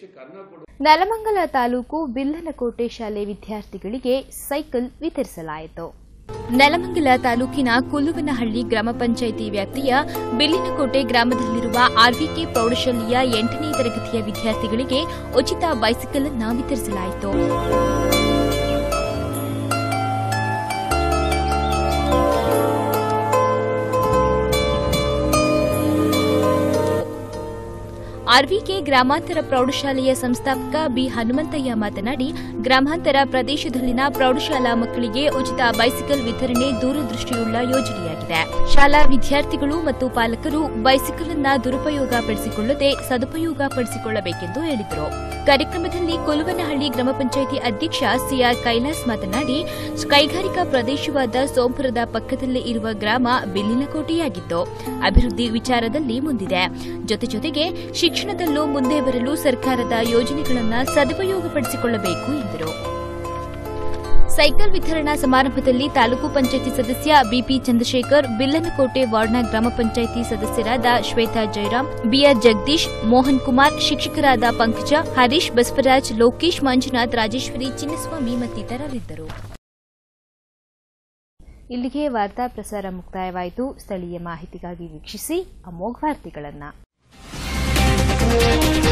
ನೆಲಮಂಗಲ ತಾಲೂಕು ಬಿಲ್ಲನಕೋಟೆ ಶಾಲೆ ವಿದ್ಯಾರ್ಥಿಗಳಿಗೆ ಸೈಕಲ್ ವಿತರಿಸಲಾಯಿತು ನೆಲಮಂಗಲ ತಾಲೂಕಿನ ಕುಲ್ಲುವನಹಳ್ಳಿ ಗ್ರಾಮ ಪಂಚಾಯಿತಿ ವ್ಯಾಪ್ತಿಯ ಬಿಲ್ಲಿನಕೋಟೆ ಗ್ರಾಮದಲ್ಲಿರುವ ಆರ್ವಿಕೆ ಪ್ರೌಢಶಾಲೆಯ ಎಂಟನೇ ತರಗತಿಯ ವಿದ್ಯಾರ್ಥಿಗಳಿಗೆ ಉಚಿತ ಬೈಸಿಕಲ್ ಅನ್ನು ವಿತರಿಸಲಾಯಿತು ಆರ್ವಿಕೆ ಗ್ರಾಮಾಂತರ ಪ್ರೌಢಶಾಲೆಯ ಸಂಸ್ಥಾಪಕ ಬಿ ಹನುಮಂತಯ್ಯ ಮಾತನಾಡಿ ಗ್ರಾಮಾಂತರ ಪ್ರದೇಶದಲ್ಲಿನ ಪ್ರೌಢಶಾಲಾ ಮಕ್ಕಳಿಗೆ ಉಚಿತ ಬೈಸಿಕಲ್ ವಿತರಣೆ ದೂರದೃಷ್ಟಿಯುಳ್ಳ ಯೋಜನೆಯಾಗಿದೆ ಶಾಲಾ ವಿದ್ಯಾರ್ಥಿಗಳು ಮತ್ತು ಪಾಲಕರು ಬೈಸಿಕಲ್ ಅನ್ನ ದುರುಪಯೋಗ ಪಡಿಸಿಕೊಳ್ಳದೆ ಸದುಪಯೋಗ ಪಡಿಸಿಕೊಳ್ಳಬೇಕೆಂದು ಹೇಳಿದರು ಕಾರ್ಯಕ್ರಮದಲ್ಲಿ ಕೊಲುವನಹಳ್ಳಿ ಗ್ರಾಮ ಪಂಚಾಯಿತಿ ಅಧ್ಯಕ್ಷ ಸಿಆರ್ ಕೈಲಾಸ್ ಮಾತನಾಡಿ ಕೈಗಾರಿಕಾ ಪ್ರದೇಶವಾದ ಸೋಂಪುರದ ಪಕ್ಕದಲ್ಲೇ ಇರುವ ಗ್ರಾಮ ಬಿಲ್ಲಿನಕೋಟೆಯಾಗಿದ್ದು ಅಭಿವೃದ್ಧಿ ವಿಚಾರದಲ್ಲಿ ಮುಂದಿದೆ ಜೊತೆ ಜೊತೆಗೆ ಶಿಕ್ಷಣದಲ್ಲೂ ಮುಂದೆ ಬರಲು ಸರ್ಕಾರದ ಯೋಜನೆಗಳನ್ನು ಸದುಪಯೋಗಪಡಿಸಿಕೊಳ್ಳಬೇಕು ಎಂದರು ಸೈಕಲ್ ವಿತರಣಾ ಸಮಾರಂಭದಲ್ಲಿ ತಾಲೂಕು ಪಂಚಾಯಿತಿ ಸದಸ್ಯ ಬಿಪಿ ಚಂದ್ರಶೇಖರ್ ಬಿಲ್ಲನಕೋಟೆ ವಾರ್ಡ್ನ ಗ್ರಾಮ ಪಂಚಾಯಿತಿ ಸದಸ್ಯರಾದ ಶ್ವೇತಾ ಜಯರಾಮ್ ಬಿಆರ್ ಜಗದೀಶ್ ಮೋಹನ್ ಕುಮಾರ್ ಶಿಕ್ಷಕರಾದ ಪಂಕಜ ಹರೀಶ್ ಬಸವರಾಜ್ ಲೋಕೇಶ್ ಮಂಜುನಾಥ್ ರಾಜೇಶ್ವರಿ ಚಿನ್ನಸ್ವಾಮಿ ಮತ್ತಿತರರಿದ್ದರು ಇಲ್ಲಿಗೆ ವಾರ್ತಾ ಪ್ರಸಾರ ಮುಕ್ತಾಯವಾಯಿತು ಸ್ಥಳೀಯ ಮಾಹಿತಿಗಾಗಿ ವೀಕ್ಷಿಸಿ ಅಮೋಘ ವಾರ್ತೆಗಳನ್ನು